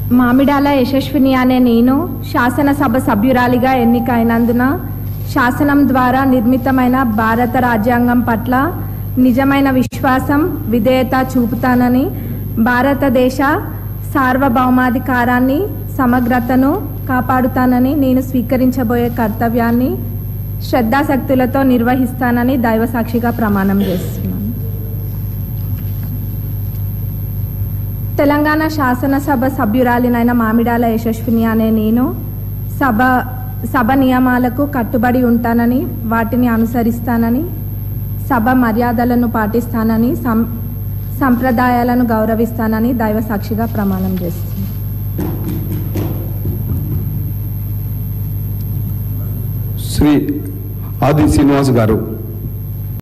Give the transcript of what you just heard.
మామిడాల యశస్విని అనే నేను శాసనసభ సభ్యురాలిగా ఎన్నికైనందున శాసనం ద్వారా నిర్మితమైన భారత రాజ్యాంగం పట్ల నిజమైన విశ్వాసం విధేయత చూపుతానని భారతదేశ సార్వభౌమాధికారాన్ని సమగ్రతను కాపాడుతానని నేను స్వీకరించబోయే కర్తవ్యాన్ని శ్రద్ధాశక్తులతో నిర్వహిస్తానని దైవసాక్షిగా ప్రమాణం చేస్తున్నాను తెలంగాణ శాసనసభ సభ్యురాలినైన మామిడాల యశస్విని అనే నేను సభ సభ నియమాలకు కట్టుబడి ఉంటానని వాటిని అనుసరిస్తానని సభ మర్యాదలను పాటిస్తానని సం సంప్రదాయాలను గౌరవిస్తానని దైవ సాక్షిగా ప్రమాణం చేస్తున్నాను శ్రీ ఆది శ్రీనివాస్ గారు